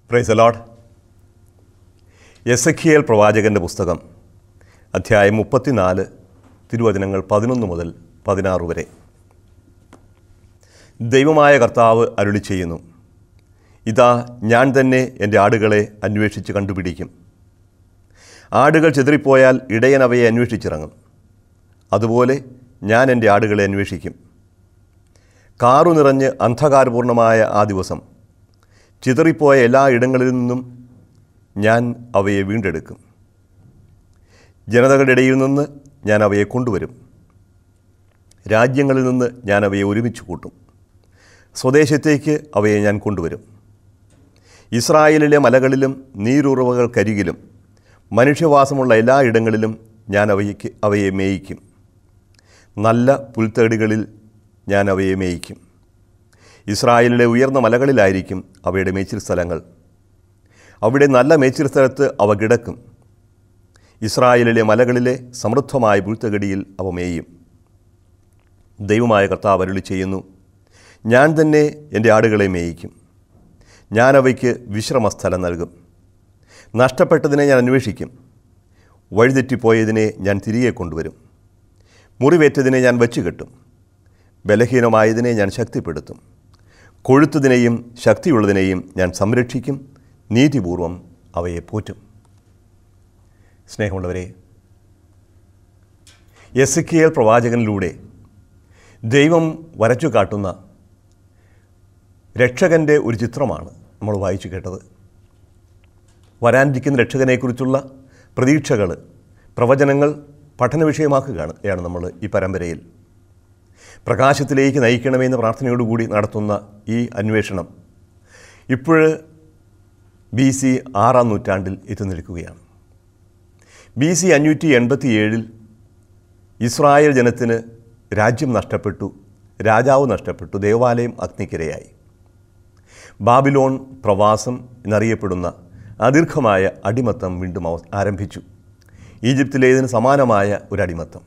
price allowed Ezekiel പ്രവാചകൻ്റെ പുസ്തകം അധ്യായം മുപ്പത്തിനാല് തിരുവചനങ്ങൾ പതിനൊന്ന് മുതൽ പതിനാറ് വരെ ദൈവമായ കർത്താവ് അരുളി ചെയ്യുന്നു ഇതാ ഞാൻ തന്നെ എൻ്റെ ആടുകളെ അന്വേഷിച്ച് കണ്ടുപിടിക്കും ആടുകൾ ചെതറിപ്പോയാൽ ഇടയൻ അവയെ അന്വേഷിച്ചിറങ്ങും അതുപോലെ ഞാൻ എൻ്റെ ആടുകളെ അന്വേഷിക്കും കാറു നിറഞ്ഞ് അന്ധകാരപൂർണമായ ആ ദിവസം ചിതറിപ്പോയ എല്ലാ ഇടങ്ങളിൽ നിന്നും ഞാൻ അവയെ വീണ്ടെടുക്കും ജനതകളുടെ ഇടയിൽ നിന്ന് ഞാൻ അവയെ കൊണ്ടുവരും രാജ്യങ്ങളിൽ നിന്ന് ഞാൻ അവയെ ഒരുമിച്ച് കൂട്ടും സ്വദേശത്തേക്ക് അവയെ ഞാൻ കൊണ്ടുവരും ഇസ്രായേലിലെ മലകളിലും നീരുറവകൾക്കരികിലും മനുഷ്യവാസമുള്ള എല്ലാ ഇടങ്ങളിലും ഞാൻ അവയ്ക്ക് അവയെ മേയിക്കും നല്ല പുൽത്തടികളിൽ ഞാൻ അവയെ മേയിക്കും ഇസ്രായേലിലെ ഉയർന്ന മലകളിലായിരിക്കും അവയുടെ മേച്ചിൽ സ്ഥലങ്ങൾ അവിടെ നല്ല മേച്ചിൽ സ്ഥലത്ത് അവ കിടക്കും ഇസ്രായേലിലെ മലകളിലെ സമൃദ്ധമായ പുൽത്തകടിയിൽ അവ മേയും ദൈവമായ കർത്താവ് അരുളി ചെയ്യുന്നു ഞാൻ തന്നെ എൻ്റെ ആടുകളെ മേയിക്കും ഞാൻ അവയ്ക്ക് വിശ്രമസ്ഥലം നൽകും നഷ്ടപ്പെട്ടതിനെ ഞാൻ അന്വേഷിക്കും വഴിതെറ്റിപ്പോയതിനെ ഞാൻ തിരികെ കൊണ്ടുവരും മുറിവേറ്റതിനെ ഞാൻ വച്ചു കെട്ടും ബലഹീനമായതിനെ ഞാൻ ശക്തിപ്പെടുത്തും കൊഴുത്തതിനെയും ശക്തിയുള്ളതിനെയും ഞാൻ സംരക്ഷിക്കും നീതിപൂർവം അവയെ പോറ്റും സ്നേഹമുള്ളവരെ എസ് പ്രവാചകനിലൂടെ ദൈവം വരച്ചു കാട്ടുന്ന രക്ഷകൻ്റെ ഒരു ചിത്രമാണ് നമ്മൾ വായിച്ചു കേട്ടത് വരാനിരിക്കുന്ന രക്ഷകനെക്കുറിച്ചുള്ള പ്രതീക്ഷകൾ പ്രവചനങ്ങൾ പഠന വിഷയമാക്കുകയാണ് യാണ് നമ്മൾ ഈ പരമ്പരയിൽ പ്രകാശത്തിലേക്ക് നയിക്കണമെന്ന പ്രാർത്ഥനയോടുകൂടി നടത്തുന്ന ഈ അന്വേഷണം ഇപ്പോൾ ബി സി ആറാം നൂറ്റാണ്ടിൽ എത്തി നിൽക്കുകയാണ് ബി സി അഞ്ഞൂറ്റി എൺപത്തി ഏഴിൽ ഇസ്രായേൽ ജനത്തിന് രാജ്യം നഷ്ടപ്പെട്ടു രാജാവ് നഷ്ടപ്പെട്ടു ദേവാലയം അഗ്നിക്കിരയായി ബാബിലോൺ പ്രവാസം എന്നറിയപ്പെടുന്ന അദീർഘമായ അടിമത്തം വീണ്ടും അവ ആരംഭിച്ചു ഈജിപ്തിലേതിന് സമാനമായ ഒരു അടിമത്തം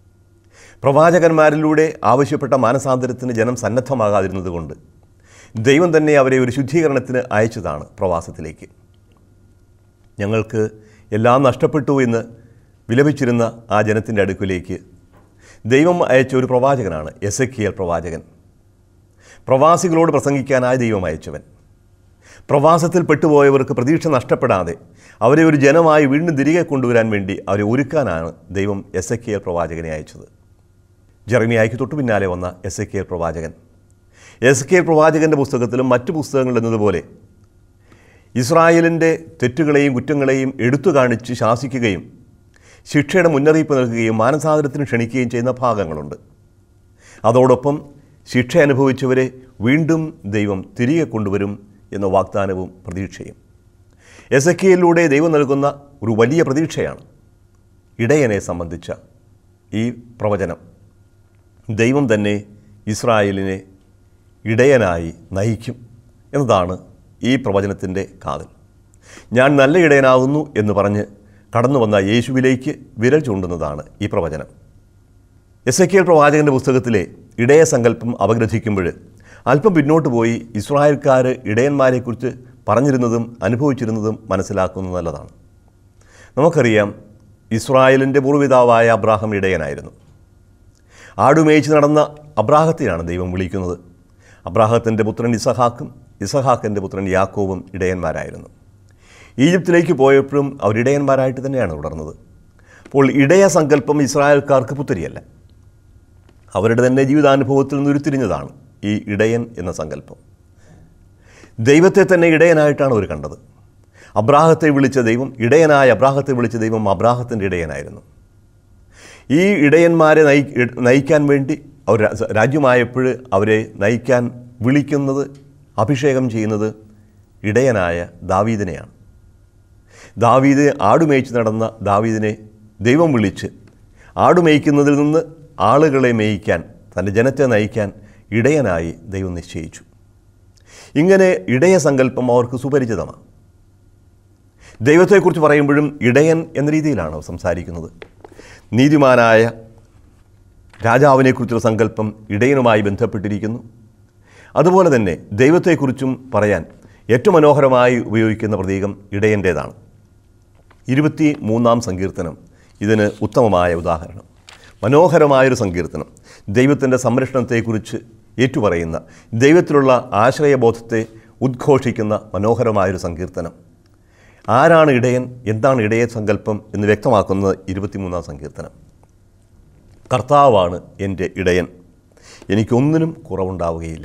പ്രവാചകന്മാരിലൂടെ ആവശ്യപ്പെട്ട മാനസാന്തരത്തിന് ജനം സന്നദ്ധമാകാതിരുന്നതുകൊണ്ട് ദൈവം തന്നെ അവരെ ഒരു ശുദ്ധീകരണത്തിന് അയച്ചതാണ് പ്രവാസത്തിലേക്ക് ഞങ്ങൾക്ക് എല്ലാം നഷ്ടപ്പെട്ടു എന്ന് വിലപിച്ചിരുന്ന ആ ജനത്തിൻ്റെ അടുക്കിലേക്ക് ദൈവം അയച്ച ഒരു പ്രവാചകനാണ് എസക്കിയൽ പ്രവാചകൻ പ്രവാസികളോട് പ്രസംഗിക്കാനായി ദൈവം അയച്ചവൻ പ്രവാസത്തിൽ പെട്ടുപോയവർക്ക് പ്രതീക്ഷ നഷ്ടപ്പെടാതെ അവരെ ഒരു ജനമായി വീണ്ടും തിരികെ കൊണ്ടുവരാൻ വേണ്ടി അവരെ ഒരുക്കാനാണ് ദൈവം എസ് എ കെ പ്രവാചകനെ അയച്ചത് ജെറമിയായിക്ക് തൊട്ടു പിന്നാലെ വന്ന എസ് എ കെ പ്രവാചകൻ എസ് കെ പ്രവാചകൻ്റെ പുസ്തകത്തിലും മറ്റു പുസ്തകങ്ങളിൽ എന്നതുപോലെ ഇസ്രായേലിൻ്റെ തെറ്റുകളെയും കുറ്റങ്ങളെയും എടുത്തു കാണിച്ച് ശാസിക്കുകയും ശിക്ഷയുടെ മുന്നറിയിപ്പ് നൽകുകയും മാനസാന്തരത്തിന് ക്ഷണിക്കുകയും ചെയ്യുന്ന ഭാഗങ്ങളുണ്ട് അതോടൊപ്പം ശിക്ഷ അനുഭവിച്ചവരെ വീണ്ടും ദൈവം തിരികെ കൊണ്ടുവരും എന്ന വാഗ്ദാനവും പ്രതീക്ഷയും എസ് എ ദൈവം നൽകുന്ന ഒരു വലിയ പ്രതീക്ഷയാണ് ഇടയനെ സംബന്ധിച്ച ഈ പ്രവചനം ദൈവം തന്നെ ഇസ്രായേലിനെ ഇടയനായി നയിക്കും എന്നതാണ് ഈ പ്രവചനത്തിൻ്റെ കാതൽ ഞാൻ നല്ല ഇടയനാകുന്നു എന്ന് പറഞ്ഞ് കടന്നു വന്ന യേശുവിലേക്ക് വിരൽ ചൂണ്ടുന്നതാണ് ഈ പ്രവചനം എസ് എ പ്രവാചകൻ്റെ പുസ്തകത്തിലെ ഇടയ സങ്കല്പം അപഗ്രഥിക്കുമ്പോൾ അല്പം പിന്നോട്ട് പോയി ഇസ്രായേൽക്കാർ ഇടയന്മാരെക്കുറിച്ച് പറഞ്ഞിരുന്നതും അനുഭവിച്ചിരുന്നതും മനസ്സിലാക്കുന്നത് നല്ലതാണ് നമുക്കറിയാം ഇസ്രായേലിൻ്റെ പൂർവ്വപിതാവായ അബ്രാഹം ഇടയനായിരുന്നു ആടുമേയിച്ച് നടന്ന അബ്രാഹത്തെയാണ് ദൈവം വിളിക്കുന്നത് അബ്രാഹത്തിൻ്റെ പുത്രൻ ഇസഹാക്കും ഇസഹാക്കിൻ്റെ പുത്രൻ യാക്കോവും ഇടയന്മാരായിരുന്നു ഈജിപ്തിലേക്ക് പോയപ്പോഴും അവർ ഇടയന്മാരായിട്ട് തന്നെയാണ് തുടർന്നത് അപ്പോൾ ഇടയ സങ്കല്പം ഇസ്രായേൽക്കാർക്ക് പുത്തരിയല്ല അവരുടെ തന്നെ ജീവിതാനുഭവത്തിൽ നിന്ന് ഉരുത്തിരിഞ്ഞതാണ് ഈ ഇടയൻ എന്ന സങ്കല്പം ദൈവത്തെ തന്നെ ഇടയനായിട്ടാണ് അവർ കണ്ടത് അബ്രാഹത്തെ വിളിച്ച ദൈവം ഇടയനായ അബ്രാഹത്തെ വിളിച്ച ദൈവം അബ്രാഹത്തിൻ്റെ ഇടയനായിരുന്നു ഈ ഇടയന്മാരെ നയി നയിക്കാൻ വേണ്ടി അവർ രാജ്യമായപ്പോൾ അവരെ നയിക്കാൻ വിളിക്കുന്നത് അഭിഷേകം ചെയ്യുന്നത് ഇടയനായ ദാവീദിനെയാണ് ദാവീദ് ആടുമേയിച്ച് നടന്ന ദാവീദിനെ ദൈവം വിളിച്ച് ആടുമേയ്ക്കുന്നതിൽ നിന്ന് ആളുകളെ മേയിക്കാൻ തൻ്റെ ജനത്തെ നയിക്കാൻ ഇടയനായി ദൈവം നിശ്ചയിച്ചു ഇങ്ങനെ ഇടയ സങ്കല്പം അവർക്ക് സുപരിചിതമാണ് ദൈവത്തെക്കുറിച്ച് പറയുമ്പോഴും ഇടയൻ എന്ന രീതിയിലാണ് അവർ സംസാരിക്കുന്നത് നീതിമാനായ രാജാവിനെക്കുറിച്ചുള്ള സങ്കല്പം ഇടയനുമായി ബന്ധപ്പെട്ടിരിക്കുന്നു അതുപോലെ തന്നെ ദൈവത്തെക്കുറിച്ചും പറയാൻ ഏറ്റവും മനോഹരമായി ഉപയോഗിക്കുന്ന പ്രതീകം ഇടയൻ്റേതാണ് ഇരുപത്തി മൂന്നാം സങ്കീർത്തനം ഇതിന് ഉത്തമമായ ഉദാഹരണം മനോഹരമായൊരു സങ്കീർത്തനം ദൈവത്തിൻ്റെ സംരക്ഷണത്തെക്കുറിച്ച് ഏറ്റുപറയുന്ന ദൈവത്തിലുള്ള ആശ്രയബോധത്തെ ഉദ്ഘോഷിക്കുന്ന മനോഹരമായൊരു സങ്കീർത്തനം ആരാണ് ഇടയൻ എന്താണ് ഇടയ സങ്കല്പം എന്ന് വ്യക്തമാക്കുന്നത് ഇരുപത്തിമൂന്നാം സങ്കീർത്തനം കർത്താവാണ് എൻ്റെ ഇടയൻ എനിക്കൊന്നിനും കുറവുണ്ടാവുകയില്ല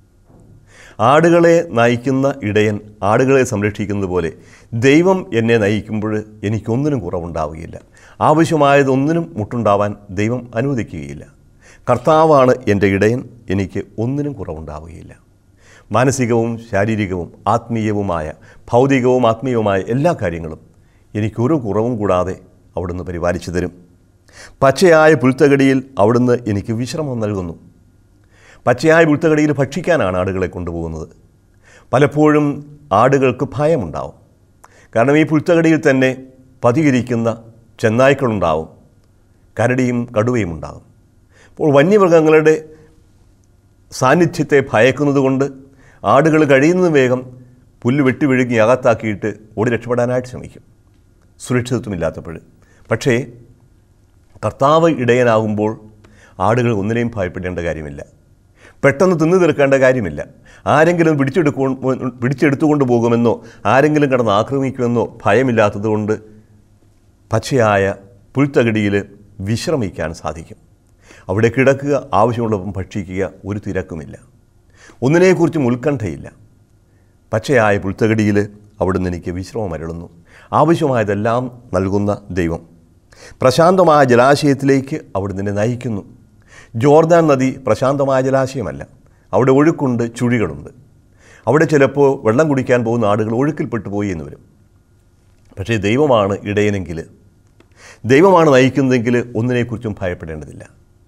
ആടുകളെ നയിക്കുന്ന ഇടയൻ ആടുകളെ സംരക്ഷിക്കുന്നത് പോലെ ദൈവം എന്നെ നയിക്കുമ്പോൾ എനിക്കൊന്നിനും കുറവുണ്ടാവുകയില്ല ആവശ്യമായതൊന്നിനും മുട്ടുണ്ടാവാൻ ദൈവം അനുവദിക്കുകയില്ല കർത്താവാണ് എൻ്റെ ഇടയൻ എനിക്ക് ഒന്നിനും കുറവുണ്ടാവുകയില്ല മാനസികവും ശാരീരികവും ആത്മീയവുമായ ഭൗതികവും ആത്മീയവുമായ എല്ലാ കാര്യങ്ങളും എനിക്കൊരു കുറവും കൂടാതെ അവിടുന്ന് പരിപാലിച്ചു തരും പച്ചയായ പുൽത്തകടിയിൽ അവിടുന്ന് എനിക്ക് വിശ്രമം നൽകുന്നു പച്ചയായ പുൽത്തകടിയിൽ ഭക്ഷിക്കാനാണ് ആടുകളെ കൊണ്ടുപോകുന്നത് പലപ്പോഴും ആടുകൾക്ക് ഭയമുണ്ടാവും കാരണം ഈ പുൽത്തകടിയിൽ തന്നെ പതിയിരിക്കുന്ന ചെന്നായ്ക്കളുണ്ടാവും കരടിയും കടുവയും ഉണ്ടാകും അപ്പോൾ വന്യമൃഗങ്ങളുടെ സാന്നിധ്യത്തെ ഭയക്കുന്നത് കൊണ്ട് ആടുകൾ കഴിയുന്നതും വേഗം പുല്ല് വെട്ടി വിഴുങ്ങി അകത്താക്കിയിട്ട് ഓടി രക്ഷപ്പെടാനായിട്ട് ശ്രമിക്കും സുരക്ഷിതത്വമില്ലാത്തപ്പോൾ പക്ഷേ കർത്താവ് ഇടയനാകുമ്പോൾ ആടുകൾ ഒന്നിനെയും ഭയപ്പെടേണ്ട കാര്യമില്ല പെട്ടെന്ന് തിന്നു തീർക്കേണ്ട കാര്യമില്ല ആരെങ്കിലും പിടിച്ചെടുക്കു പിടിച്ചെടുത്തുകൊണ്ട് പോകുമെന്നോ ആരെങ്കിലും കിടന്ന് ആക്രമിക്കുമെന്നോ ഭയമില്ലാത്തതുകൊണ്ട് പച്ചയായ പുൽത്തകടിയിൽ വിശ്രമിക്കാൻ സാധിക്കും അവിടെ കിടക്കുക ആവശ്യമുള്ളപ്പം ഭക്ഷിക്കുക ഒരു തിരക്കുമില്ല ഒന്നിനെക്കുറിച്ചും ഉത്കണ്ഠയില്ല പച്ചയായ പുൽത്തകടിയിൽ അവിടുന്ന് എനിക്ക് വിശ്രമം അരുളുന്നു ആവശ്യമായതെല്ലാം നൽകുന്ന ദൈവം പ്രശാന്തമായ ജലാശയത്തിലേക്ക് അവിടുന്ന് എന്നെ നയിക്കുന്നു ജോർദാൻ നദി പ്രശാന്തമായ ജലാശയമല്ല അവിടെ ഒഴുക്കുണ്ട് ചുഴികളുണ്ട് അവിടെ ചിലപ്പോൾ വെള്ളം കുടിക്കാൻ പോകുന്ന ആടുകൾ ഒഴുക്കിൽപ്പെട്ടു പോയി എന്ന് വരും പക്ഷേ ദൈവമാണ് ഇടയനെങ്കിൽ ദൈവമാണ് നയിക്കുന്നതെങ്കിൽ ഒന്നിനെക്കുറിച്ചും ഭയപ്പെടേണ്ടതില്ല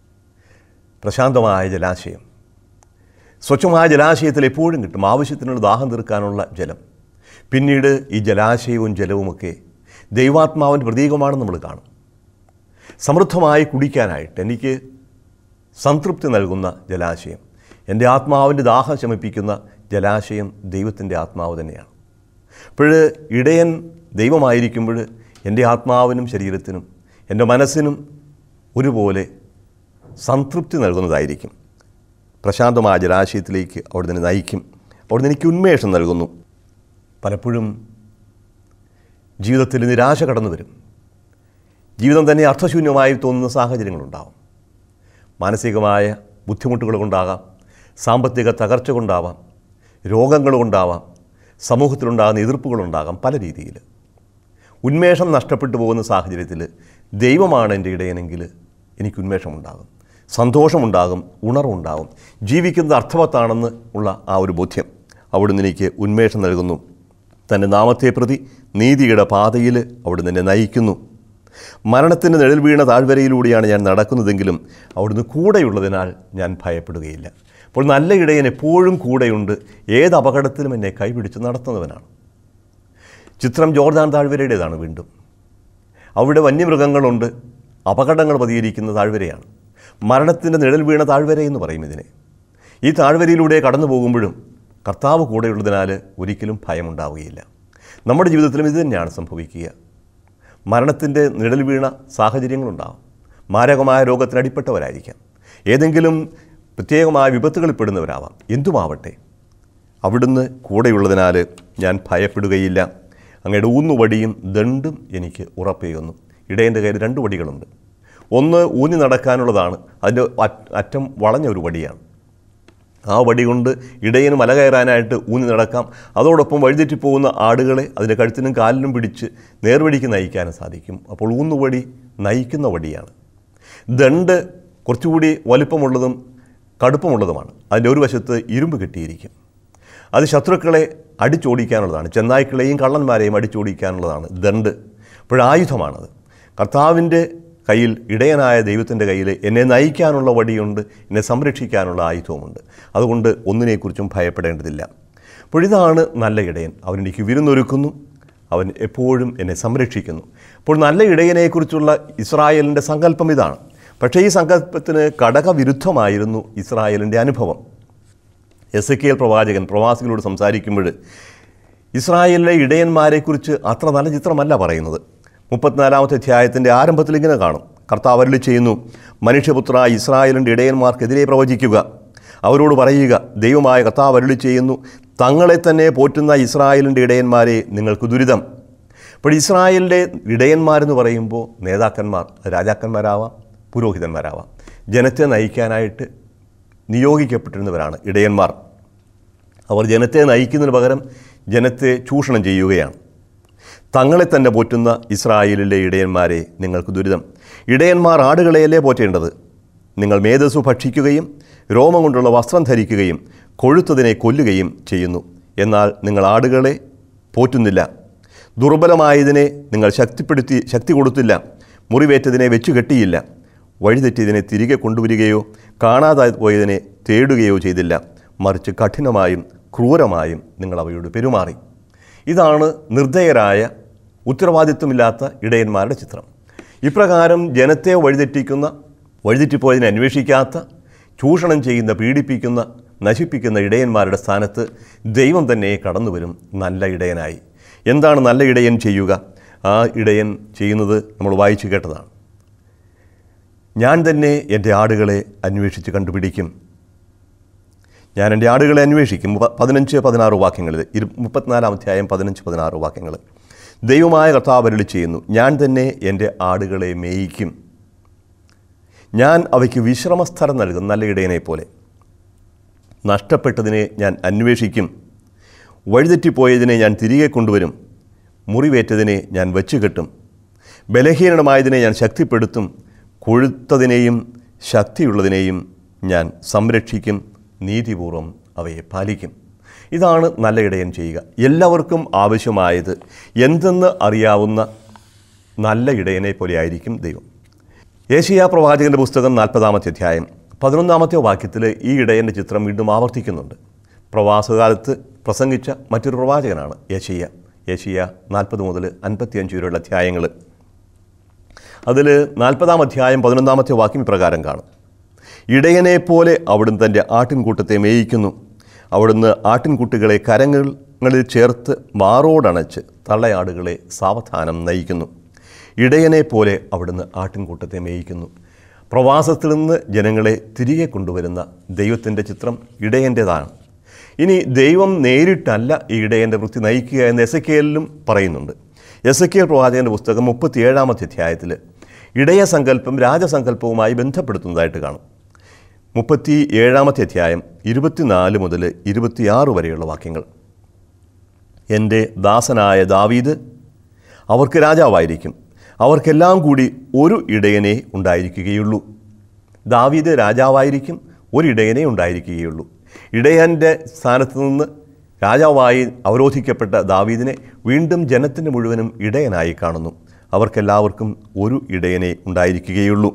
പ്രശാന്തമായ ജലാശയം സ്വച്ഛമായ ജലാശയത്തിൽ എപ്പോഴും കിട്ടും ആവശ്യത്തിനുള്ള ദാഹം തീർക്കാനുള്ള ജലം പിന്നീട് ഈ ജലാശയവും ജലവുമൊക്കെ ദൈവാത്മാവിൻ്റെ പ്രതീകമാണെന്ന് നമ്മൾ കാണും സമൃദ്ധമായി കുടിക്കാനായിട്ട് എനിക്ക് സംതൃപ്തി നൽകുന്ന ജലാശയം എൻ്റെ ആത്മാവിൻ്റെ ദാഹം ശമിപ്പിക്കുന്ന ജലാശയം ദൈവത്തിൻ്റെ ആത്മാവ് തന്നെയാണ് അപ്പോൾ ഇടയൻ ദൈവമായിരിക്കുമ്പോൾ എൻ്റെ ആത്മാവിനും ശരീരത്തിനും എൻ്റെ മനസ്സിനും ഒരുപോലെ സംതൃപ്തി നൽകുന്നതായിരിക്കും പ്രശാന്തമായ ജലാശയത്തിലേക്ക് അവിടെ നിന്ന് നയിക്കും അവിടെ നിന്ന് എനിക്ക് ഉന്മേഷം നൽകുന്നു പലപ്പോഴും ജീവിതത്തിൽ നിരാശ കടന്നു വരും ജീവിതം തന്നെ അർത്ഥശൂന്യമായി തോന്നുന്ന സാഹചര്യങ്ങളുണ്ടാവും മാനസികമായ ബുദ്ധിമുട്ടുകൾ കൊണ്ടാകാം സാമ്പത്തിക തകർച്ച കൊണ്ടാവാം രോഗങ്ങൾ കൊണ്ടാവാം സമൂഹത്തിലുണ്ടാകുന്ന എതിർപ്പുകളുണ്ടാകാം പല രീതിയിൽ ഉന്മേഷം നഷ്ടപ്പെട്ടു പോകുന്ന സാഹചര്യത്തിൽ ദൈവമാണ് എൻ്റെ ഇടയനെങ്കിൽ എനിക്ക് ഉന്മേഷമുണ്ടാകും സന്തോഷമുണ്ടാകും ഉണർവുണ്ടാകും ജീവിക്കുന്നത് അർത്ഥവത്താണെന്ന് ഉള്ള ആ ഒരു ബോധ്യം അവിടുന്ന് എനിക്ക് ഉന്മേഷം നൽകുന്നു തൻ്റെ നാമത്തെ പ്രതി നീതിയുടെ പാതയിൽ അവിടുന്ന് എന്നെ നയിക്കുന്നു മരണത്തിൻ്റെ നിഴൽ വീണ താഴ്വരയിലൂടെയാണ് ഞാൻ നടക്കുന്നതെങ്കിലും അവിടുന്ന് കൂടെയുള്ളതിനാൽ ഞാൻ ഭയപ്പെടുകയില്ല അപ്പോൾ നല്ല ഇടയൻ എപ്പോഴും കൂടെയുണ്ട് ഏത് അപകടത്തിലും എന്നെ കൈപിടിച്ച് നടത്തുന്നവനാണ് ചിത്രം ജോർദാൻ താഴ്വരയുടേതാണ് വീണ്ടും അവിടെ വന്യമൃഗങ്ങളുണ്ട് അപകടങ്ങൾ പതിയിരിക്കുന്ന താഴ്വരയാണ് മരണത്തിൻ്റെ നിഴൽ വീണ താഴ്വര എന്ന് പറയും ഇതിനെ ഈ താഴ്വരയിലൂടെ കടന്നു പോകുമ്പോഴും കർത്താവ് കൂടെയുള്ളതിനാൽ ഒരിക്കലും ഭയമുണ്ടാവുകയില്ല നമ്മുടെ ജീവിതത്തിലും ഇത് തന്നെയാണ് സംഭവിക്കുക മരണത്തിൻ്റെ നിഴൽ വീണ സാഹചര്യങ്ങളുണ്ടാകും മാരകമായ രോഗത്തിന് അടിപ്പെട്ടവരായിരിക്കാം ഏതെങ്കിലും പ്രത്യേകമായ വിപത്തുകളിൽ പെടുന്നവരാവാം എന്തുമാവട്ടെ അവിടുന്ന് കൂടെയുള്ളതിനാൽ ഞാൻ ഭയപ്പെടുകയില്ല അങ്ങയുടെ ഊന്നുവടിയും ദണ്ടും എനിക്ക് ഉറപ്പേകുന്നു ഇടയൻ്റെ കയ്യിൽ രണ്ട് വടികളുണ്ട് ഒന്ന് ഊന്നി നടക്കാനുള്ളതാണ് അതിൻ്റെ അറ്റ്- അറ്റം വളഞ്ഞ ഒരു വടിയാണ് ആ വടി കൊണ്ട് ഇടയന് മല കയറാനായിട്ട് ഊന്നി നടക്കാം അതോടൊപ്പം വഴിതെറ്റിപ്പോകുന്ന ആടുകളെ അതിൻ്റെ കഴുത്തിനും കാലിനും പിടിച്ച് നേർവഴിക്ക് നയിക്കാനും സാധിക്കും അപ്പോൾ ഊന്നുവടി നയിക്കുന്ന വടിയാണ് ദണ്ട് കുറച്ചുകൂടി വലുപ്പമുള്ളതും കടുപ്പമുള്ളതുമാണ് അതിൻ്റെ ഒരു വശത്ത് ഇരുമ്പ് കെട്ടിയിരിക്കും അത് ശത്രുക്കളെ അടിച്ചോടിക്കാനുള്ളതാണ് ചെന്നായ്ക്കളെയും കള്ളന്മാരെയും അടിച്ചോടിക്കാനുള്ളതാണ് ദണ്ട് അപ്പോഴായുധമാണത് കർത്താവിൻ്റെ കയ്യിൽ ഇടയനായ ദൈവത്തിൻ്റെ കയ്യിൽ എന്നെ നയിക്കാനുള്ള വടിയുണ്ട് എന്നെ സംരക്ഷിക്കാനുള്ള ആയുധവുമുണ്ട് അതുകൊണ്ട് ഒന്നിനെക്കുറിച്ചും ഭയപ്പെടേണ്ടതില്ല അപ്പോൾ ഇതാണ് നല്ല ഇടയൻ അവൻ എനിക്ക് വിരുന്നൊരുക്കുന്നു അവൻ എപ്പോഴും എന്നെ സംരക്ഷിക്കുന്നു അപ്പോൾ നല്ല ഇടയനെക്കുറിച്ചുള്ള ഇസ്രായേലിൻ്റെ സങ്കല്പം ഇതാണ് പക്ഷേ ഈ സങ്കല്പത്തിന് ഘടകവിരുദ്ധമായിരുന്നു ഇസ്രായേലിൻ്റെ അനുഭവം എസ് കെ എൽ പ്രവാചകൻ പ്രവാസികളോട് സംസാരിക്കുമ്പോൾ ഇസ്രായേലിലെ ഇടയന്മാരെക്കുറിച്ച് അത്ര നല്ല ചിത്രമല്ല പറയുന്നത് മുപ്പത്തിനാലാമത്തെ അധ്യായത്തിൻ്റെ ആരംഭത്തിൽ ഇങ്ങനെ കാണും കർത്താവ് അരുളി ചെയ്യുന്നു മനുഷ്യപുത്ര ഇസ്രായേലിൻ്റെ ഇടയന്മാർക്കെതിരെ പ്രവചിക്കുക അവരോട് പറയുക ദൈവമായ കർത്താവ് അരുളി ചെയ്യുന്നു തങ്ങളെ തന്നെ പോറ്റുന്ന ഇസ്രായേലിൻ്റെ ഇടയന്മാരെ നിങ്ങൾക്ക് ദുരിതം അപ്പോൾ ഇസ്രായേലിൻ്റെ ഇടയന്മാരെന്ന് പറയുമ്പോൾ നേതാക്കന്മാർ രാജാക്കന്മാരാവാം പുരോഹിതന്മാരാവാം ജനത്തെ നയിക്കാനായിട്ട് നിയോഗിക്കപ്പെട്ടിരുന്നവരാണ് ഇടയന്മാർ അവർ ജനത്തെ നയിക്കുന്നതിന് പകരം ജനത്തെ ചൂഷണം ചെയ്യുകയാണ് തങ്ങളെ തന്നെ പോറ്റുന്ന ഇസ്രായേലിലെ ഇടയന്മാരെ നിങ്ങൾക്ക് ദുരിതം ഇടയന്മാർ ആടുകളെയല്ലേ പോറ്റേണ്ടത് നിങ്ങൾ മേധസ്സു ഭക്ഷിക്കുകയും രോമം കൊണ്ടുള്ള വസ്ത്രം ധരിക്കുകയും കൊഴുത്തതിനെ കൊല്ലുകയും ചെയ്യുന്നു എന്നാൽ നിങ്ങൾ ആടുകളെ പോറ്റുന്നില്ല ദുർബലമായതിനെ നിങ്ങൾ ശക്തിപ്പെടുത്തി ശക്തി കൊടുത്തില്ല മുറിവേറ്റതിനെ വെച്ചു കെട്ടിയില്ല വഴിതെറ്റിയതിനെ തിരികെ കൊണ്ടുവരികയോ കാണാതായി പോയതിനെ തേടുകയോ ചെയ്തില്ല മറിച്ച് കഠിനമായും ക്രൂരമായും നിങ്ങൾ അവയോട് പെരുമാറി ഇതാണ് നിർദ്ദയരായ ഉത്തരവാദിത്വമില്ലാത്ത ഇടയന്മാരുടെ ചിത്രം ഇപ്രകാരം ജനത്തെ വഴിതെറ്റിക്കുന്ന വഴിതെറ്റിപ്പോയതിനെ അന്വേഷിക്കാത്ത ചൂഷണം ചെയ്യുന്ന പീഡിപ്പിക്കുന്ന നശിപ്പിക്കുന്ന ഇടയന്മാരുടെ സ്ഥാനത്ത് ദൈവം തന്നെ കടന്നു വരും നല്ല ഇടയനായി എന്താണ് നല്ല ഇടയൻ ചെയ്യുക ആ ഇടയൻ ചെയ്യുന്നത് നമ്മൾ വായിച്ചു കേട്ടതാണ് ഞാൻ തന്നെ എൻ്റെ ആടുകളെ അന്വേഷിച്ച് കണ്ടുപിടിക്കും ഞാൻ എൻ്റെ ആടുകളെ അന്വേഷിക്കും പ- പതിനഞ്ച് പതിനാറ് വാക്യങ്ങളിൽ ഇരു മുപ്പത്തിനാലാം അധ്യായം പതിനഞ്ച് പതിനാറ് വാക്യങ്ങൾ ദൈവമായ കർത്താവ് അരുളി ചെയ്യുന്നു ഞാൻ തന്നെ എൻ്റെ ആടുകളെ മേയിക്കും ഞാൻ അവയ്ക്ക് വിശ്രമസ്ഥലം നൽകും നല്ല ഇടയനെ പോലെ നഷ്ടപ്പെട്ടതിനെ ഞാൻ അന്വേഷിക്കും വഴിതെറ്റിപ്പോയതിനെ ഞാൻ തിരികെ കൊണ്ടുവരും മുറിവേറ്റതിനെ ഞാൻ വച്ചുകെട്ടും ബലഹീനമായതിനെ ഞാൻ ശക്തിപ്പെടുത്തും കൊഴുത്തതിനെയും ശക്തിയുള്ളതിനെയും ഞാൻ സംരക്ഷിക്കും നീതിപൂർവം അവയെ പാലിക്കും ഇതാണ് നല്ല ഇടയൻ ചെയ്യുക എല്ലാവർക്കും ആവശ്യമായത് എന്തെന്ന് അറിയാവുന്ന നല്ല ഇടയനെ പോലെ ആയിരിക്കും ദൈവം ഏഷ്യ പ്രവാചകന്റെ പുസ്തകം നാൽപ്പതാമത്തെ അധ്യായം പതിനൊന്നാമത്തെ വാക്യത്തിൽ ഈ ഇടയൻ്റെ ചിത്രം വീണ്ടും ആവർത്തിക്കുന്നുണ്ട് പ്രവാസകാലത്ത് പ്രസംഗിച്ച മറ്റൊരു പ്രവാചകനാണ് യേശയ്യ യേശയ്യ നാൽപ്പത് മുതൽ അൻപത്തിയഞ്ച് വരെയുള്ള അധ്യായങ്ങൾ അതിൽ നാൽപ്പതാം അധ്യായം പതിനൊന്നാമത്തെ വാക്യം ഇപ്രകാരം കാണും ഇടയനെ പോലെ അവിടുന്ന് തൻ്റെ ആട്ടിൻകൂട്ടത്തെ മേയിക്കുന്നു അവിടുന്ന് ആട്ടിൻകുട്ടികളെ കരങ്ങളിൽ ചേർത്ത് മാറോടണച്ച് തള്ളയാടുകളെ സാവധാനം നയിക്കുന്നു ഇടയനെ പോലെ അവിടുന്ന് ആട്ടിൻകൂട്ടത്തെ മേയിക്കുന്നു പ്രവാസത്തിൽ നിന്ന് ജനങ്ങളെ തിരികെ കൊണ്ടുവരുന്ന ദൈവത്തിൻ്റെ ചിത്രം ഇടയൻ്റേതാണ് ഇനി ദൈവം നേരിട്ടല്ല ഈ ഇടയൻ്റെ വൃത്തി നയിക്കുക എന്ന് എസ് എ പറയുന്നുണ്ട് എസ് എ പ്രവാചകൻ്റെ പുസ്തകം മുപ്പത്തിയേഴാമത്തെ അധ്യായത്തിൽ ഇടയ സങ്കല്പം രാജസങ്കല്പവുമായി ബന്ധപ്പെടുത്തുന്നതായിട്ട് കാണും മുപ്പത്തി ഏഴാമത്തെ അധ്യായം ഇരുപത്തിനാല് മുതൽ ഇരുപത്തിയാറ് വരെയുള്ള വാക്യങ്ങൾ എൻ്റെ ദാസനായ ദാവീദ് അവർക്ക് രാജാവായിരിക്കും അവർക്കെല്ലാം കൂടി ഒരു ഇടയനെ ഉണ്ടായിരിക്കുകയുള്ളൂ ദാവീദ് രാജാവായിരിക്കും ഒരു ഇടയനെ ഉണ്ടായിരിക്കുകയുള്ളൂ ഇടയൻ്റെ സ്ഥാനത്ത് നിന്ന് രാജാവായി അവരോധിക്കപ്പെട്ട ദാവീദിനെ വീണ്ടും ജനത്തിന് മുഴുവനും ഇടയനായി കാണുന്നു അവർക്കെല്ലാവർക്കും ഒരു ഇടയനെ ഉണ്ടായിരിക്കുകയുള്ളൂ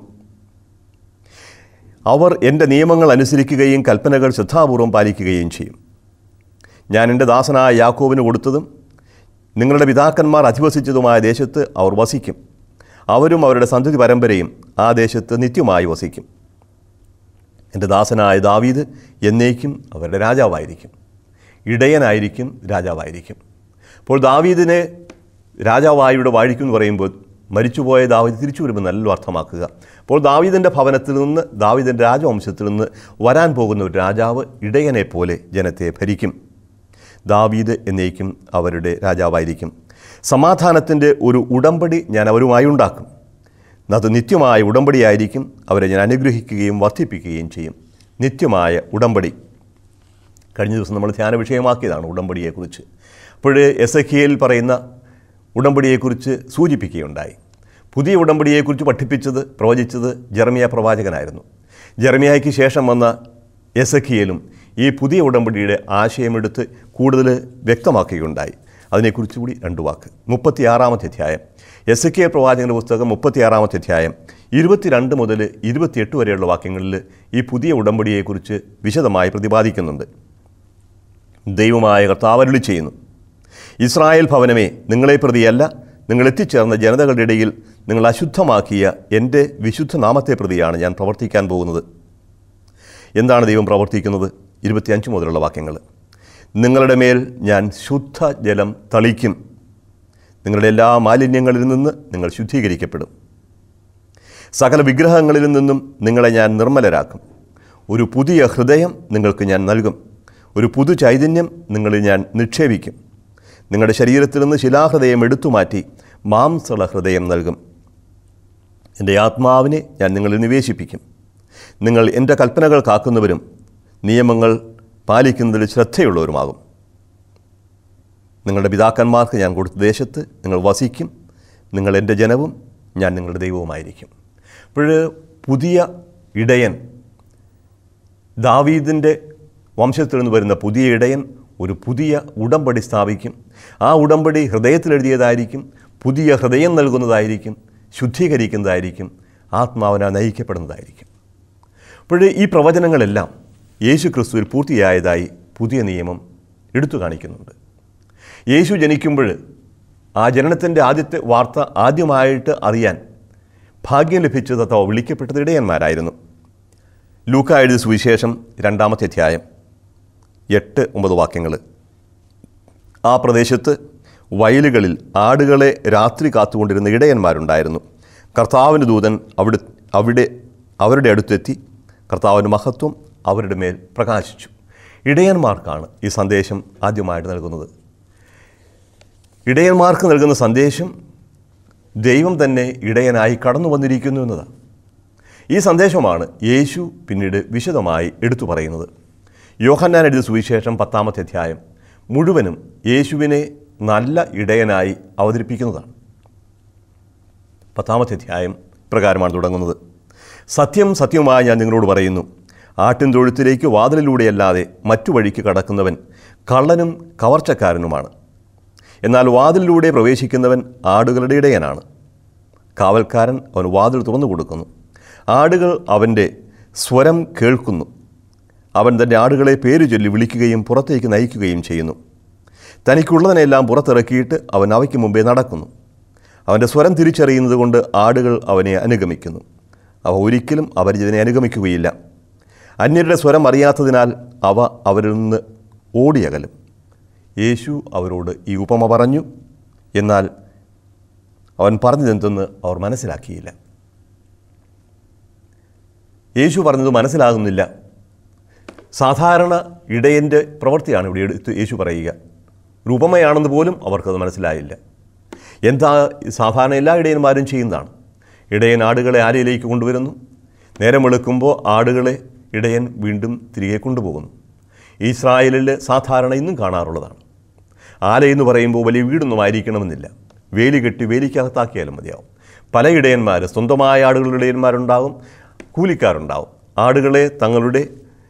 അവർ എൻ്റെ നിയമങ്ങൾ അനുസരിക്കുകയും കൽപ്പനകൾ ശ്രദ്ധാപൂർവം പാലിക്കുകയും ചെയ്യും ഞാൻ എൻ്റെ ദാസനായ യാക്കോവിന് കൊടുത്തതും നിങ്ങളുടെ പിതാക്കന്മാർ അധിവസിച്ചതുമായ ദേശത്ത് അവർ വസിക്കും അവരും അവരുടെ സന്തതി പരമ്പരയും ആ ദേശത്ത് നിത്യമായി വസിക്കും എൻ്റെ ദാസനായ ദാവീദ് എന്നേക്കും അവരുടെ രാജാവായിരിക്കും ഇടയനായിരിക്കും രാജാവായിരിക്കും അപ്പോൾ ദാവീദിനെ രാജാവായി ഇവിടെ വാഴിക്കും എന്ന് പറയുമ്പോൾ മരിച്ചുപോയ ദാവീദ് തിരിച്ചു വരുമെന്നല്ലോ അർത്ഥമാക്കുക അപ്പോൾ ദാവീദിൻ്റെ ഭവനത്തിൽ നിന്ന് ദാവീദിൻ്റെ രാജവംശത്തിൽ നിന്ന് വരാൻ പോകുന്ന ഒരു രാജാവ് ഇടയനെ പോലെ ജനത്തെ ഭരിക്കും ദാവീദ് എന്നേക്കും അവരുടെ രാജാവായിരിക്കും സമാധാനത്തിൻ്റെ ഒരു ഉടമ്പടി ഞാൻ അവരുമായി ഉണ്ടാക്കും അത് നിത്യമായ ഉടമ്പടിയായിരിക്കും അവരെ ഞാൻ അനുഗ്രഹിക്കുകയും വർദ്ധിപ്പിക്കുകയും ചെയ്യും നിത്യമായ ഉടമ്പടി കഴിഞ്ഞ ദിവസം നമ്മൾ ധ്യാന വിഷയമാക്കിയതാണ് ഉടമ്പടിയെക്കുറിച്ച് അപ്പോൾ എസ് എ പറയുന്ന ഉടമ്പടിയെക്കുറിച്ച് സൂചിപ്പിക്കുകയുണ്ടായി പുതിയ ഉടമ്പടിയെക്കുറിച്ച് പഠിപ്പിച്ചത് പ്രവചിച്ചത് ജെറമിയ പ്രവാചകനായിരുന്നു ജെറമിയായ്ക്ക് ശേഷം വന്ന എസ് ഈ പുതിയ ഉടമ്പടിയുടെ ആശയമെടുത്ത് കൂടുതൽ വ്യക്തമാക്കുകയുണ്ടായി അതിനെക്കുറിച്ച് കൂടി രണ്ട് വാക്ക് മുപ്പത്തിയാറാമത്തെ അധ്യായം എസ് കെ പ്രവാചകൻ്റെ പുസ്തകം മുപ്പത്തിയാറാമത്തെ അധ്യായം ഇരുപത്തിരണ്ട് മുതൽ ഇരുപത്തിയെട്ട് വരെയുള്ള വാക്യങ്ങളിൽ ഈ പുതിയ ഉടമ്പടിയെക്കുറിച്ച് വിശദമായി പ്രതിപാദിക്കുന്നുണ്ട് ദൈവമായ കർത്താവരുളി ചെയ്യുന്നു ഇസ്രായേൽ ഭവനമേ നിങ്ങളെ പ്രതിയല്ല നിങ്ങൾ എത്തിച്ചേർന്ന ജനതകളുടെ ഇടയിൽ നിങ്ങൾ അശുദ്ധമാക്കിയ എൻ്റെ വിശുദ്ധ നാമത്തെ പ്രതിയാണ് ഞാൻ പ്രവർത്തിക്കാൻ പോകുന്നത് എന്താണ് ദൈവം പ്രവർത്തിക്കുന്നത് ഇരുപത്തിയഞ്ച് മുതലുള്ള വാക്യങ്ങൾ നിങ്ങളുടെ മേൽ ഞാൻ ശുദ്ധജലം തളിക്കും നിങ്ങളുടെ എല്ലാ മാലിന്യങ്ങളിൽ നിന്ന് നിങ്ങൾ ശുദ്ധീകരിക്കപ്പെടും സകല വിഗ്രഹങ്ങളിൽ നിന്നും നിങ്ങളെ ഞാൻ നിർമ്മലരാക്കും ഒരു പുതിയ ഹൃദയം നിങ്ങൾക്ക് ഞാൻ നൽകും ഒരു പുതു ചൈതന്യം നിങ്ങളിൽ ഞാൻ നിക്ഷേപിക്കും നിങ്ങളുടെ ശരീരത്തിൽ നിന്ന് ശിലാഹൃദയം എടുത്തു മാറ്റി മാംസള ഹൃദയം നൽകും എൻ്റെ ആത്മാവിനെ ഞാൻ നിങ്ങളിൽ നിവേശിപ്പിക്കും നിങ്ങൾ എൻ്റെ കൽപ്പനകൾ കാക്കുന്നവരും നിയമങ്ങൾ പാലിക്കുന്നതിൽ ശ്രദ്ധയുള്ളവരുമാകും നിങ്ങളുടെ പിതാക്കന്മാർക്ക് ഞാൻ കൊടുത്ത ദേശത്ത് നിങ്ങൾ വസിക്കും നിങ്ങൾ എൻ്റെ ജനവും ഞാൻ നിങ്ങളുടെ ദൈവവുമായിരിക്കും അപ്പോൾ പുതിയ ഇടയൻ ദാവീദിൻ്റെ വംശത്തിൽ നിന്ന് വരുന്ന പുതിയ ഇടയൻ ഒരു പുതിയ ഉടമ്പടി സ്ഥാപിക്കും ആ ഉടമ്പടി ഹൃദയത്തിൽ എഴുതിയതായിരിക്കും പുതിയ ഹൃദയം നൽകുന്നതായിരിക്കും ശുദ്ധീകരിക്കുന്നതായിരിക്കും ആത്മാവിനാൽ നയിക്കപ്പെടുന്നതായിരിക്കും അപ്പോൾ ഈ പ്രവചനങ്ങളെല്ലാം യേശു ക്രിസ്തുവിൽ പൂർത്തിയായതായി പുതിയ നിയമം എടുത്തു കാണിക്കുന്നുണ്ട് യേശു ജനിക്കുമ്പോൾ ആ ജനനത്തിൻ്റെ ആദ്യത്തെ വാർത്ത ആദ്യമായിട്ട് അറിയാൻ ഭാഗ്യം ലഭിച്ചത് അഥവാ വിളിക്കപ്പെട്ടത് ഇടയന്മാരായിരുന്നു ലൂക്ക എഴുതിയ സുവിശേഷം രണ്ടാമത്തെ അധ്യായം എട്ട് ഒമ്പത് വാക്യങ്ങൾ ആ പ്രദേശത്ത് വയലുകളിൽ ആടുകളെ രാത്രി കാത്തുകൊണ്ടിരുന്ന ഇടയന്മാരുണ്ടായിരുന്നു കർത്താവിൻ്റെ ദൂതൻ അവിടെ അവിടെ അവരുടെ അടുത്തെത്തി കർത്താവിൻ്റെ മഹത്വം അവരുടെ മേൽ പ്രകാശിച്ചു ഇടയന്മാർക്കാണ് ഈ സന്ദേശം ആദ്യമായിട്ട് നൽകുന്നത് ഇടയന്മാർക്ക് നൽകുന്ന സന്ദേശം ദൈവം തന്നെ ഇടയനായി കടന്നു വന്നിരിക്കുന്നു എന്നതാണ് ഈ സന്ദേശമാണ് യേശു പിന്നീട് വിശദമായി എടുത്തു പറയുന്നത് യോഹന്നാൻ എഴുതിയ സുവിശേഷം പത്താമത്തെ അധ്യായം മുഴുവനും യേശുവിനെ നല്ല ഇടയനായി അവതരിപ്പിക്കുന്നതാണ് പത്താമത്തെ അധ്യായം പ്രകാരമാണ് തുടങ്ങുന്നത് സത്യം സത്യമായി ഞാൻ നിങ്ങളോട് പറയുന്നു ആട്ടിൻ തൊഴുത്തിലേക്ക് വാതിലിലൂടെയല്ലാതെ മറ്റു വഴിക്ക് കടക്കുന്നവൻ കള്ളനും കവർച്ചക്കാരനുമാണ് എന്നാൽ വാതിലിലൂടെ പ്രവേശിക്കുന്നവൻ ആടുകളുടെ ഇടയനാണ് കാവൽക്കാരൻ അവൻ വാതിൽ തുറന്നു കൊടുക്കുന്നു ആടുകൾ അവൻ്റെ സ്വരം കേൾക്കുന്നു അവൻ തൻ്റെ ആടുകളെ പേരു ചൊല്ലി വിളിക്കുകയും പുറത്തേക്ക് നയിക്കുകയും ചെയ്യുന്നു തനിക്കുള്ളതിനെല്ലാം പുറത്തിറക്കിയിട്ട് അവൻ അവയ്ക്ക് മുമ്പേ നടക്കുന്നു അവൻ്റെ സ്വരം തിരിച്ചറിയുന്നത് കൊണ്ട് ആടുകൾ അവനെ അനുഗമിക്കുന്നു അവ ഒരിക്കലും അപരിചിതനെ അനുഗമിക്കുകയില്ല അന്യരുടെ സ്വരം അറിയാത്തതിനാൽ അവ അവരിൽ നിന്ന് ഓടിയകലും യേശു അവരോട് ഈ ഉപമ പറഞ്ഞു എന്നാൽ അവൻ പറഞ്ഞതെന്തെന്ന് അവർ മനസ്സിലാക്കിയില്ല യേശു പറഞ്ഞത് മനസ്സിലാകുന്നില്ല സാധാരണ ഇടയൻ്റെ പ്രവൃത്തിയാണ് ഇവിടെ എടുത്ത് യേശു പറയുക ഒരു ഉപമയാണെന്ന് പോലും അവർക്കത് മനസ്സിലായില്ല എന്താ സാധാരണ എല്ലാ ഇടയന്മാരും ചെയ്യുന്നതാണ് ഇടയൻ ആടുകളെ ആലയിലേക്ക് കൊണ്ടുവരുന്നു നേരം വെളുക്കുമ്പോൾ ആടുകളെ ഇടയൻ വീണ്ടും തിരികെ കൊണ്ടുപോകുന്നു ഇസ്രായേലിൽ സാധാരണ ഇന്നും കാണാറുള്ളതാണ് ആല എന്ന് പറയുമ്പോൾ വലിയ വീടൊന്നും ആയിരിക്കണമെന്നില്ല വേലി കെട്ടി വേലിക്കകത്താക്കിയാലും മതിയാവും പല ഇടയന്മാർ സ്വന്തമായ ആടുകളുടെ ഇടയന്മാരുണ്ടാകും കൂലിക്കാരുണ്ടാവും ആടുകളെ തങ്ങളുടെ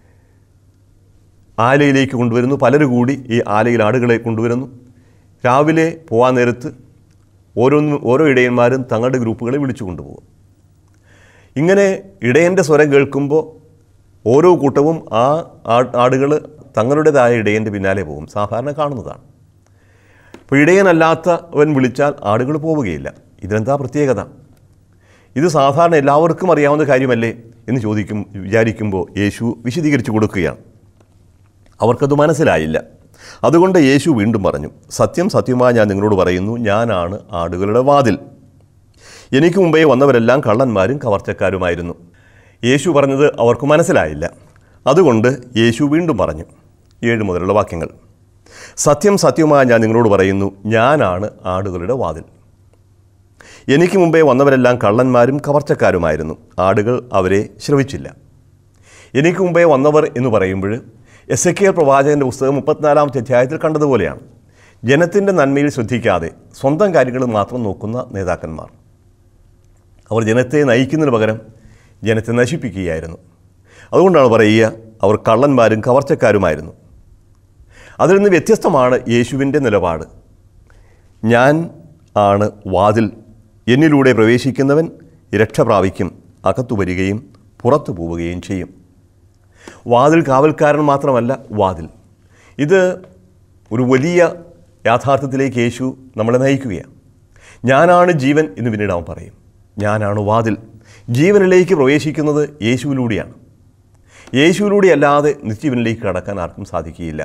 ആലയിലേക്ക് കൊണ്ടുവരുന്നു പലരും കൂടി ഈ ആലയിൽ ആടുകളെ കൊണ്ടുവരുന്നു രാവിലെ പോകാൻ നേരത്ത് ഓരോന്നും ഓരോ ഇടയന്മാരും തങ്ങളുടെ ഗ്രൂപ്പുകളെ വിളിച്ചു കൊണ്ടുപോകും ഇങ്ങനെ ഇടയൻ്റെ സ്വരം കേൾക്കുമ്പോൾ ഓരോ കൂട്ടവും ആ ആടുകൾ തങ്ങളുടേതായ ഇടയൻ്റെ പിന്നാലെ പോകും സാധാരണ കാണുന്നതാണ് അപ്പോൾ ഇടയനല്ലാത്തവൻ വിളിച്ചാൽ ആടുകൾ പോവുകയില്ല ഇതിനെന്താ പ്രത്യേകത ഇത് സാധാരണ എല്ലാവർക്കും അറിയാവുന്ന കാര്യമല്ലേ എന്ന് ചോദിക്കും വിചാരിക്കുമ്പോൾ യേശു വിശദീകരിച്ചു കൊടുക്കുകയാണ് അവർക്കത് മനസ്സിലായില്ല അതുകൊണ്ട് യേശു വീണ്ടും പറഞ്ഞു സത്യം സത്യമായി ഞാൻ നിങ്ങളോട് പറയുന്നു ഞാനാണ് ആടുകളുടെ വാതിൽ എനിക്ക് മുമ്പേ വന്നവരെല്ലാം കള്ളന്മാരും കവർച്ചക്കാരുമായിരുന്നു യേശു പറഞ്ഞത് അവർക്ക് മനസ്സിലായില്ല അതുകൊണ്ട് യേശു വീണ്ടും പറഞ്ഞു ഏഴ് മുതലുള്ള വാക്യങ്ങൾ സത്യം സത്യമായി ഞാൻ നിങ്ങളോട് പറയുന്നു ഞാനാണ് ആടുകളുടെ വാതിൽ എനിക്ക് മുമ്പേ വന്നവരെല്ലാം കള്ളന്മാരും കവർച്ചക്കാരുമായിരുന്നു ആടുകൾ അവരെ ശ്രവിച്ചില്ല എനിക്ക് മുമ്പേ വന്നവർ എന്ന് പറയുമ്പോൾ എസ് എ കെ പ്രവാചകൻ്റെ പുസ്തകം മുപ്പത്തിനാലാമത്തെ അധ്യായത്തിൽ കണ്ടതുപോലെയാണ് ജനത്തിൻ്റെ നന്മയിൽ ശ്രദ്ധിക്കാതെ സ്വന്തം കാര്യങ്ങൾ മാത്രം നോക്കുന്ന നേതാക്കന്മാർ അവർ ജനത്തെ നയിക്കുന്നതിന് പകരം ജനത്തെ നശിപ്പിക്കുകയായിരുന്നു അതുകൊണ്ടാണ് പറയുക അവർ കള്ളന്മാരും കവർച്ചക്കാരുമായിരുന്നു അതിൽ നിന്ന് വ്യത്യസ്തമാണ് യേശുവിൻ്റെ നിലപാട് ഞാൻ ആണ് വാതിൽ എന്നിലൂടെ പ്രവേശിക്കുന്നവൻ രക്ഷ പ്രാപിക്കും അകത്തു വരികയും പുറത്തു പോവുകയും ചെയ്യും വാതിൽ കാവൽക്കാരൻ മാത്രമല്ല വാതിൽ ഇത് ഒരു വലിയ യാഥാർത്ഥ്യത്തിലേക്ക് യേശു നമ്മളെ നയിക്കുകയാണ് ഞാനാണ് ജീവൻ എന്ന് പിന്നീട് അവൻ പറയും ഞാനാണ് വാതിൽ ജീവനിലേക്ക് പ്രവേശിക്കുന്നത് യേശുവിലൂടെയാണ് യേശുവിലൂടെ അല്ലാതെ നിത്യവനിലേക്ക് കടക്കാൻ ആർക്കും സാധിക്കുകയില്ല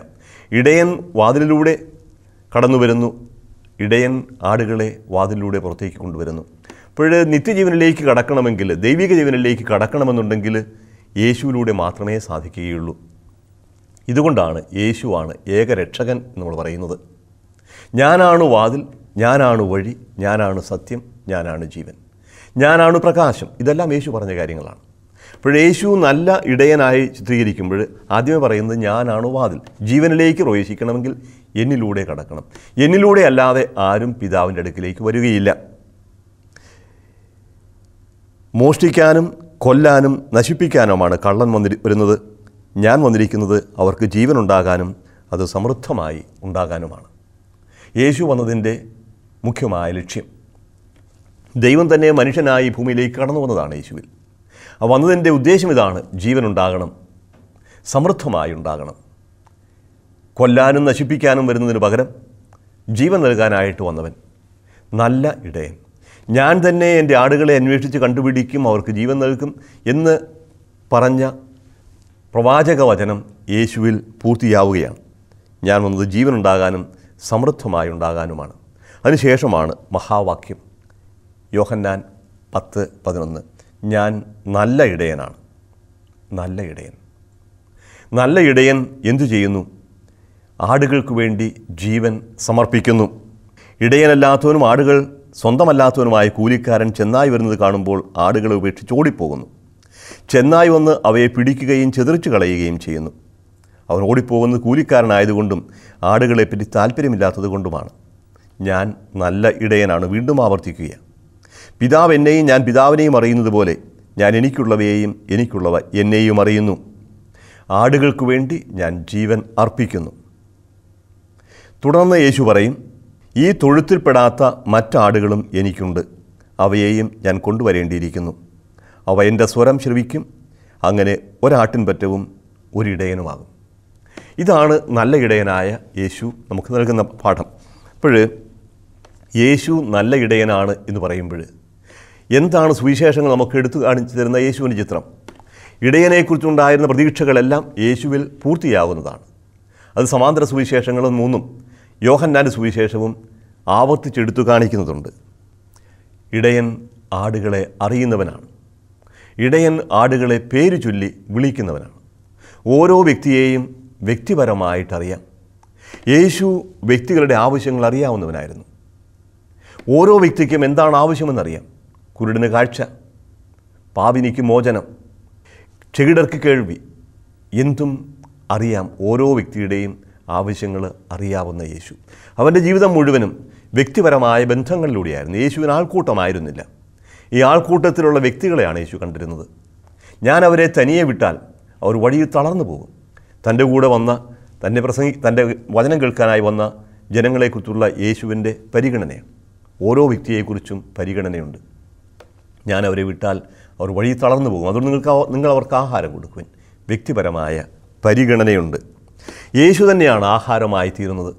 ഇടയൻ വാതിലിലൂടെ കടന്നു വരുന്നു ഇടയൻ ആടുകളെ വാതിലിലൂടെ പുറത്തേക്ക് കൊണ്ടുവരുന്നു അപ്പോൾ നിത്യജീവനിലേക്ക് കടക്കണമെങ്കിൽ ദൈവിക ജീവനിലേക്ക് കടക്കണമെന്നുണ്ടെങ്കിൽ യേശുവിലൂടെ മാത്രമേ സാധിക്കുകയുള്ളൂ ഇതുകൊണ്ടാണ് യേശുവാണ് ഏകരക്ഷകൻ എന്ന് നമ്മൾ പറയുന്നത് ഞാനാണ് വാതിൽ ഞാനാണ് വഴി ഞാനാണ് സത്യം ഞാനാണ് ജീവൻ ഞാനാണ് പ്രകാശം ഇതെല്ലാം യേശു പറഞ്ഞ കാര്യങ്ങളാണ് അപ്പോൾ യേശു നല്ല ഇടയനായി ചിത്രീകരിക്കുമ്പോൾ ആദ്യമേ പറയുന്നത് ഞാനാണ് വാതിൽ ജീവനിലേക്ക് പ്രവേശിക്കണമെങ്കിൽ എന്നിലൂടെ കടക്കണം എന്നിലൂടെ അല്ലാതെ ആരും പിതാവിൻ്റെ അടുക്കിലേക്ക് വരികയില്ല മോഷ്ടിക്കാനും കൊല്ലാനും നശിപ്പിക്കാനുമാണ് കള്ളൻ വന്നി വരുന്നത് ഞാൻ വന്നിരിക്കുന്നത് അവർക്ക് ജീവനുണ്ടാകാനും അത് സമൃദ്ധമായി ഉണ്ടാകാനുമാണ് യേശു വന്നതിൻ്റെ മുഖ്യമായ ലക്ഷ്യം ദൈവം തന്നെ മനുഷ്യനായി ഈ ഭൂമിയിലേക്ക് കടന്നു വന്നതാണ് യേശുവിൽ ആ വന്നതിൻ്റെ ഉദ്ദേശം ഇതാണ് ജീവനുണ്ടാകണം സമൃദ്ധമായി ഉണ്ടാകണം കൊല്ലാനും നശിപ്പിക്കാനും വരുന്നതിന് പകരം ജീവൻ നൽകാനായിട്ട് വന്നവൻ നല്ല ഇടയൻ ഞാൻ തന്നെ എൻ്റെ ആടുകളെ അന്വേഷിച്ച് കണ്ടുപിടിക്കും അവർക്ക് ജീവൻ നൽകും എന്ന് പറഞ്ഞ പ്രവാചക വചനം യേശുവിൽ പൂർത്തിയാവുകയാണ് ഞാൻ വന്നത് ജീവനുണ്ടാകാനും സമൃദ്ധമായി ഉണ്ടാകാനുമാണ് അതിനുശേഷമാണ് മഹാവാക്യം യോഹന്നാൻ പത്ത് പതിനൊന്ന് ഞാൻ നല്ല ഇടയനാണ് നല്ല ഇടയൻ നല്ല ഇടയൻ എന്തു ചെയ്യുന്നു ആടുകൾക്ക് വേണ്ടി ജീവൻ സമർപ്പിക്കുന്നു ഇടയനല്ലാത്തവനും ആടുകൾ സ്വന്തമല്ലാത്തവനുമായ കൂലിക്കാരൻ ചെന്നായി വരുന്നത് കാണുമ്പോൾ ആടുകളെ ഉപേക്ഷിച്ച് ഓടിപ്പോകുന്നു ചെന്നായി വന്ന് അവയെ പിടിക്കുകയും ചെതറിച്ചു കളയുകയും ചെയ്യുന്നു അവൻ ഓടിപ്പോകുന്നത് കൂലിക്കാരനായതുകൊണ്ടും ആടുകളെപ്പറ്റി താല്പര്യമില്ലാത്തത് കൊണ്ടുമാണ് ഞാൻ നല്ല ഇടയനാണ് വീണ്ടും ആവർത്തിക്കുക പിതാവ് എന്നെയും ഞാൻ പിതാവിനെയും അറിയുന്നത് പോലെ ഞാൻ എനിക്കുള്ളവയെയും എനിക്കുള്ളവ എന്നെയും അറിയുന്നു ആടുകൾക്ക് വേണ്ടി ഞാൻ ജീവൻ അർപ്പിക്കുന്നു തുടർന്ന് യേശു പറയും ഈ തൊഴുത്തിൽപ്പെടാത്ത മറ്റാടുകളും എനിക്കുണ്ട് അവയെയും ഞാൻ കൊണ്ടുവരേണ്ടിയിരിക്കുന്നു അവ എൻ്റെ സ്വരം ശ്രവിക്കും അങ്ങനെ ഒരാട്ടിൻപറ്റവും ഒരിടയനുമാകും ഇതാണ് നല്ല ഇടയനായ യേശു നമുക്ക് നൽകുന്ന പാഠം അപ്പോൾ യേശു നല്ല ഇടയനാണ് എന്ന് പറയുമ്പോൾ എന്താണ് സുവിശേഷങ്ങൾ നമുക്ക് എടുത്തു കാണിച്ചു തരുന്ന യേശുവിൻ്റെ ചിത്രം ഇടയനെക്കുറിച്ചുണ്ടായിരുന്ന പ്രതീക്ഷകളെല്ലാം യേശുവിൽ പൂർത്തിയാകുന്നതാണ് അത് സമാന്തര സുവിശേഷങ്ങളും മൂന്നും യോഹന്നാൻ്റെ സുവിശേഷവും ആവർത്തിച്ചെടുത്തു കാണിക്കുന്നുണ്ട് ഇടയൻ ആടുകളെ അറിയുന്നവനാണ് ഇടയൻ ആടുകളെ പേര് ചൊല്ലി വിളിക്കുന്നവനാണ് ഓരോ വ്യക്തിയെയും വ്യക്തിപരമായിട്ടറിയാം യേശു വ്യക്തികളുടെ ആവശ്യങ്ങൾ അറിയാവുന്നവനായിരുന്നു ഓരോ വ്യക്തിക്കും എന്താണ് ആവശ്യമെന്നറിയാം കുരുടിന് കാഴ്ച പാപിനിക്ക് മോചനം ചെകിടർക്ക് കേൾവി എന്തും അറിയാം ഓരോ വ്യക്തിയുടെയും ആവശ്യങ്ങൾ അറിയാവുന്ന യേശു അവൻ്റെ ജീവിതം മുഴുവനും വ്യക്തിപരമായ ബന്ധങ്ങളിലൂടെയായിരുന്നു യേശുവിന് ആൾക്കൂട്ടമായിരുന്നില്ല ഈ ആൾക്കൂട്ടത്തിലുള്ള വ്യക്തികളെയാണ് യേശു കണ്ടിരുന്നത് ഞാൻ അവരെ തനിയെ വിട്ടാൽ അവർ വഴിയിൽ തളർന്നു പോകും തൻ്റെ കൂടെ വന്ന തന്നെ പ്രസംഗി തൻ്റെ വചനം കേൾക്കാനായി വന്ന ജനങ്ങളെക്കുറിച്ചുള്ള യേശുവിൻ്റെ പരിഗണനയാണ് ഓരോ വ്യക്തിയെക്കുറിച്ചും പരിഗണനയുണ്ട് ഞാൻ അവരെ വിട്ടാൽ അവർ വഴി തളർന്നു പോകും അതുകൊണ്ട് നിങ്ങൾക്ക് അവ- നിങ്ങൾ അവർക്ക് ആഹാരം കൊടുക്കുവാൻ വ്യക്തിപരമായ പരിഗണനയുണ്ട് യേശു തന്നെയാണ് ആഹാരമായി തീരുന്നത്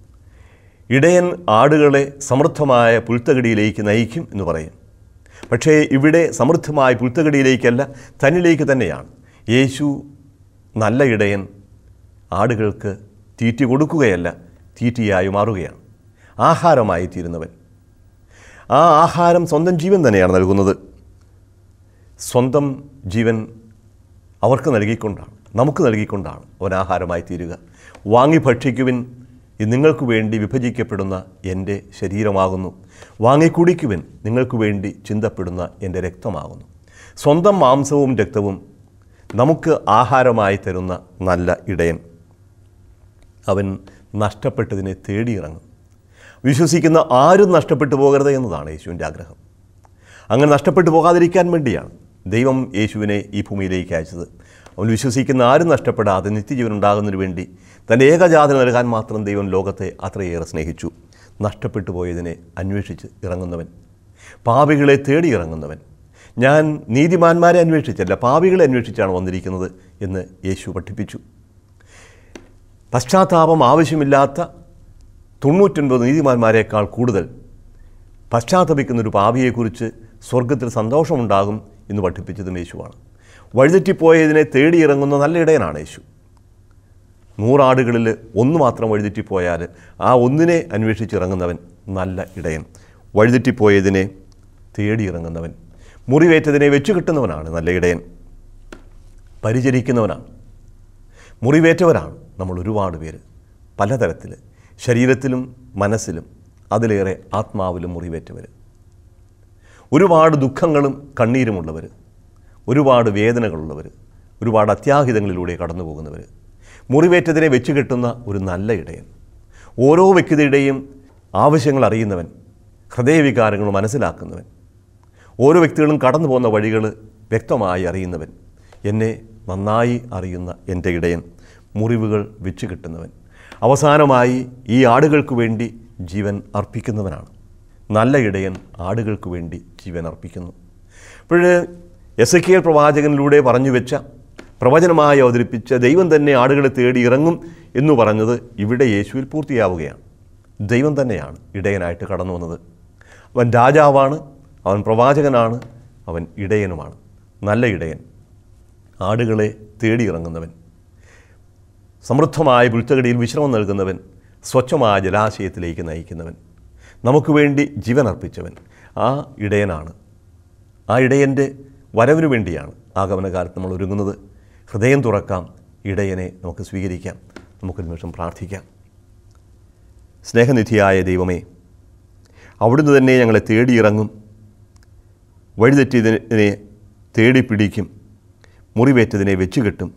ഇടയൻ ആടുകളെ സമൃദ്ധമായ പുൽത്തകടിയിലേക്ക് നയിക്കും എന്ന് പറയും പക്ഷേ ഇവിടെ സമൃദ്ധമായ പുൽത്തകടിയിലേക്കല്ല തന്നിലേക്ക് തന്നെയാണ് യേശു നല്ല ഇടയൻ ആടുകൾക്ക് തീറ്റി കൊടുക്കുകയല്ല തീറ്റിയായി മാറുകയാണ് ആഹാരമായി തീരുന്നവൻ ആ ആഹാരം സ്വന്തം ജീവൻ തന്നെയാണ് നൽകുന്നത് സ്വന്തം ജീവൻ അവർക്ക് നൽകിക്കൊണ്ടാണ് നമുക്ക് നൽകിക്കൊണ്ടാണ് അവൻ ആഹാരമായി തീരുക വാങ്ങി ഭക്ഷിക്കുവിൻ ഇത് നിങ്ങൾക്ക് വേണ്ടി വിഭജിക്കപ്പെടുന്ന എൻ്റെ ശരീരമാകുന്നു വാങ്ങി കുടിക്കുവിൻ നിങ്ങൾക്ക് വേണ്ടി ചിന്തപ്പെടുന്ന എൻ്റെ രക്തമാകുന്നു സ്വന്തം മാംസവും രക്തവും നമുക്ക് ആഹാരമായി തരുന്ന നല്ല ഇടയൻ അവൻ നഷ്ടപ്പെട്ടതിനെ തേടിയിറങ്ങും വിശ്വസിക്കുന്ന ആരും നഷ്ടപ്പെട്ടു പോകരുത് എന്നതാണ് യേശുവിൻ്റെ ആഗ്രഹം അങ്ങനെ നഷ്ടപ്പെട്ടു പോകാതിരിക്കാൻ വേണ്ടിയാണ് ദൈവം യേശുവിനെ ഈ ഭൂമിയിലേക്ക് അയച്ചത് അവൻ വിശ്വസിക്കുന്ന ആരും നഷ്ടപ്പെടാതെ നിത്യജീവൻ ഉണ്ടാകുന്നതിന് വേണ്ടി തൻ്റെ ഏകജാതന നൽകാൻ മാത്രം ദൈവം ലോകത്തെ അത്രയേറെ സ്നേഹിച്ചു നഷ്ടപ്പെട്ടു പോയതിനെ അന്വേഷിച്ച് ഇറങ്ങുന്നവൻ പാപികളെ തേടി ഇറങ്ങുന്നവൻ ഞാൻ നീതിമാന്മാരെ അന്വേഷിച്ചല്ല പാപികളെ അന്വേഷിച്ചാണ് വന്നിരിക്കുന്നത് എന്ന് യേശു പഠിപ്പിച്ചു പശ്ചാത്താപം ആവശ്യമില്ലാത്ത തൊണ്ണൂറ്റൊൻപത് നീതിമാന്മാരെക്കാൾ കൂടുതൽ പശ്ചാത്തപിക്കുന്നൊരു പാപിയെക്കുറിച്ച് സ്വർഗത്തിൽ സന്തോഷമുണ്ടാകും എന്ന് പഠിപ്പിച്ചതും യേശുവാണ് വഴിതെറ്റിപ്പോയതിനെ തേടിയിറങ്ങുന്ന നല്ല ഇടയനാണ് യേശു നൂറാടുകളിൽ ഒന്ന് മാത്രം വഴിതെറ്റിപ്പോയാൽ ആ ഒന്നിനെ അന്വേഷിച്ചിറങ്ങുന്നവൻ നല്ല ഇടയൻ വഴിതെറ്റിപ്പോയതിനെ തേടിയിറങ്ങുന്നവൻ മുറിവേറ്റതിനെ വെച്ചു കിട്ടുന്നവനാണ് നല്ല ഇടയൻ പരിചരിക്കുന്നവനാണ് മുറിവേറ്റവരാണ് നമ്മൾ ഒരുപാട് പേര് പലതരത്തിൽ ശരീരത്തിലും മനസ്സിലും അതിലേറെ ആത്മാവിലും മുറിവേറ്റവർ ഒരുപാട് ദുഃഖങ്ങളും കണ്ണീരുമുള്ളവർ ഒരുപാട് വേദനകളുള്ളവർ ഒരുപാട് അത്യാഹിതങ്ങളിലൂടെ കടന്നു പോകുന്നവർ മുറിവേറ്റതിനെ വെച്ച് കെട്ടുന്ന ഒരു നല്ല ഇടയൻ ഓരോ വ്യക്തിയുടെയും ആവശ്യങ്ങൾ അറിയുന്നവൻ ഹൃദയവികാരങ്ങൾ മനസ്സിലാക്കുന്നവൻ ഓരോ വ്യക്തികളും കടന്നു പോകുന്ന വഴികൾ വ്യക്തമായി അറിയുന്നവൻ എന്നെ നന്നായി അറിയുന്ന എൻ്റെ ഇടയൻ മുറിവുകൾ വെച്ച് കിട്ടുന്നവൻ അവസാനമായി ഈ ആടുകൾക്ക് വേണ്ടി ജീവൻ അർപ്പിക്കുന്നവനാണ് നല്ല ഇടയൻ ആടുകൾക്ക് വേണ്ടി ജീവൻ അർപ്പിക്കുന്നു അപ്പോൾ എസ് കെ പ്രവാചകനിലൂടെ പറഞ്ഞു വെച്ച പ്രവചനമായി അവതരിപ്പിച്ച ദൈവം തന്നെ ആടുകളെ തേടി ഇറങ്ങും എന്ന് പറഞ്ഞത് ഇവിടെ യേശുവിൽ പൂർത്തിയാവുകയാണ് ദൈവം തന്നെയാണ് ഇടയനായിട്ട് കടന്നു വന്നത് അവൻ രാജാവാണ് അവൻ പ്രവാചകനാണ് അവൻ ഇടയനുമാണ് നല്ല ഇടയൻ ആടുകളെ തേടിയിറങ്ങുന്നവൻ സമൃദ്ധമായ പുൽത്തകടിയിൽ വിശ്രമം നൽകുന്നവൻ സ്വച്ഛമായ ജലാശയത്തിലേക്ക് നയിക്കുന്നവൻ നമുക്ക് വേണ്ടി ജീവൻ അർപ്പിച്ചവൻ ആ ഇടയനാണ് ആ ഇടയൻ്റെ വരവിനു വേണ്ടിയാണ് ആഗമനകാലത്ത് നമ്മൾ ഒരുങ്ങുന്നത് ഹൃദയം തുറക്കാം ഇടയനെ നമുക്ക് സ്വീകരിക്കാം നമുക്കൊരു നിമിഷം പ്രാർത്ഥിക്കാം സ്നേഹനിധിയായ ദൈവമേ അവിടുന്ന് തന്നെ ഞങ്ങളെ തേടിയിറങ്ങും വഴിതെറ്റിയതിനെ തേടി പിടിക്കും മുറിവേറ്റതിനെ വെച്ചുകെട്ടും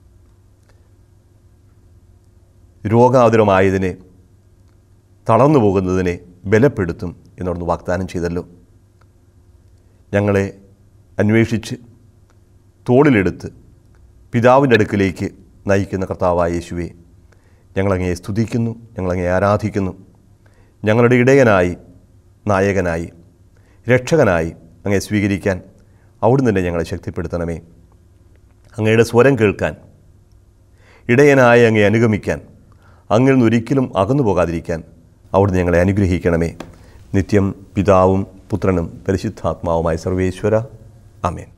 രോഗാതുരമായതിനെ തളർന്നു പോകുന്നതിനെ ബലപ്പെടുത്തും എന്നോടൊന്ന് വാഗ്ദാനം ചെയ്തല്ലോ ഞങ്ങളെ അന്വേഷിച്ച് തോളിലെടുത്ത് പിതാവിൻ്റെ അടുക്കിലേക്ക് നയിക്കുന്ന കർത്താവായ യേശുവെ ഞങ്ങളങ്ങയെ സ്തുതിക്കുന്നു ഞങ്ങളങ്ങയെ ആരാധിക്കുന്നു ഞങ്ങളുടെ ഇടയനായി നായകനായി രക്ഷകനായി അങ്ങയെ സ്വീകരിക്കാൻ അവിടുന്ന് തന്നെ ഞങ്ങളെ ശക്തിപ്പെടുത്തണമേ അങ്ങയുടെ സ്വരം കേൾക്കാൻ ഇടയനായി അങ്ങയെ അനുഗമിക്കാൻ അങ്ങിൽ നിന്ന് ഒരിക്കലും അകന്നു പോകാതിരിക്കാൻ അവിടുന്ന് ഞങ്ങളെ അനുഗ്രഹിക്കണമേ നിത്യം പിതാവും പുത്രനും പരിശുദ്ധാത്മാവുമായ സർവേശ്വര അമേൻ